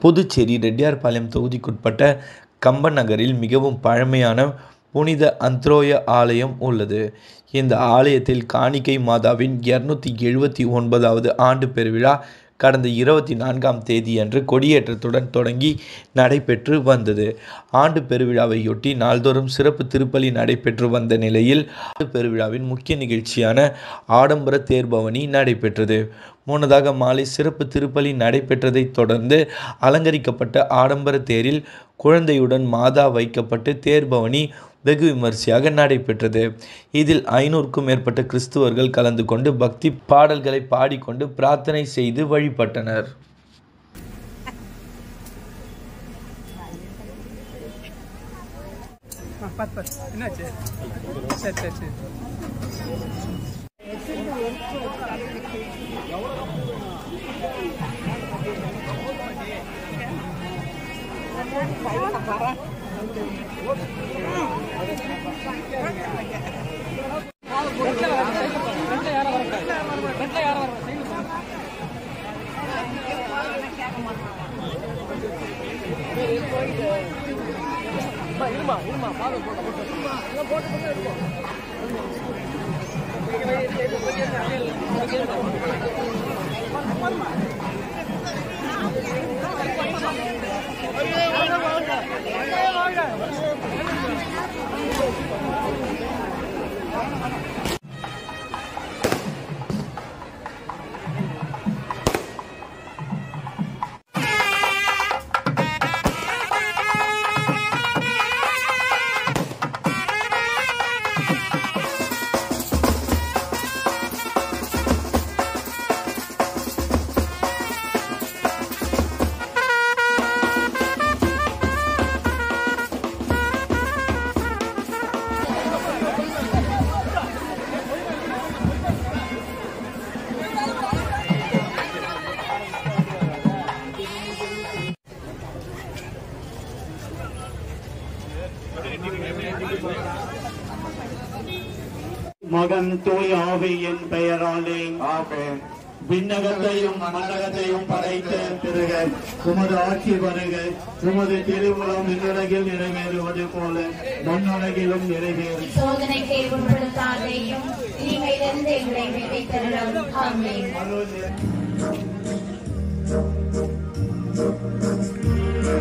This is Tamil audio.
புதுச்சேரி ரெட்டியார்பாளையம் தொகுதிக்குட்பட்ட கம்பன் நகரில் மிகவும் பழமையான புனித அந்த்ரோய ஆலயம் உள்ளது இந்த ஆலயத்தில் காணிக்கை மாதாவின் இருநூத்தி எழுபத்தி ஒன்பதாவது ஆண்டு பெருவிழா கடந்த இருபத்தி நான்காம் தேதியன்று கொடியேற்றத்துடன் தொடங்கி நடைபெற்று வந்தது ஆண்டு பெருவிழாவையொட்டி நாள்தோறும் சிறப்பு திருப்பலி நடைபெற்று வந்த நிலையில் ஆண்டு பெருவிழாவின் முக்கிய நிகழ்ச்சியான ஆடம்பர தேர்பவனி நடைபெற்றது முன்னதாக மாலை சிறப்பு திருப்பலி நடைபெற்றதைத் தொடர்ந்து அலங்கரிக்கப்பட்ட ஆடம்பர தேரில் குழந்தையுடன் மாதா வைக்கப்பட்டு தேர்பவனி வெகு விமரிசையாக நடைபெற்றது இதில் ஐநூறுக்கும் மேற்பட்ட கிறிஸ்துவர்கள் கலந்து கொண்டு பக்தி பாடல்களை பாடிக்கொண்டு பிரார்த்தனை செய்து வழிபட்டனர் ஆ பார்த்து பார்த்து என்னாச்சு சரி சரி சரி மகன் தூய் ஆவியின் பெயராலே ஆமென் விண்ணகத்தையும் மன்னகத்தையும் படைத்த பிறக உமது ஆட்சி வருக உமது திருவுளம் விண்ணுலகில் நிறைவேறுவது போல மண்ணுலகிலும் நிறைவேறும் சோதனைக்கு உட்படுத்தாதையும் தீமையிலிருந்து எங்களை விடுவித்தருளும் ஆமென்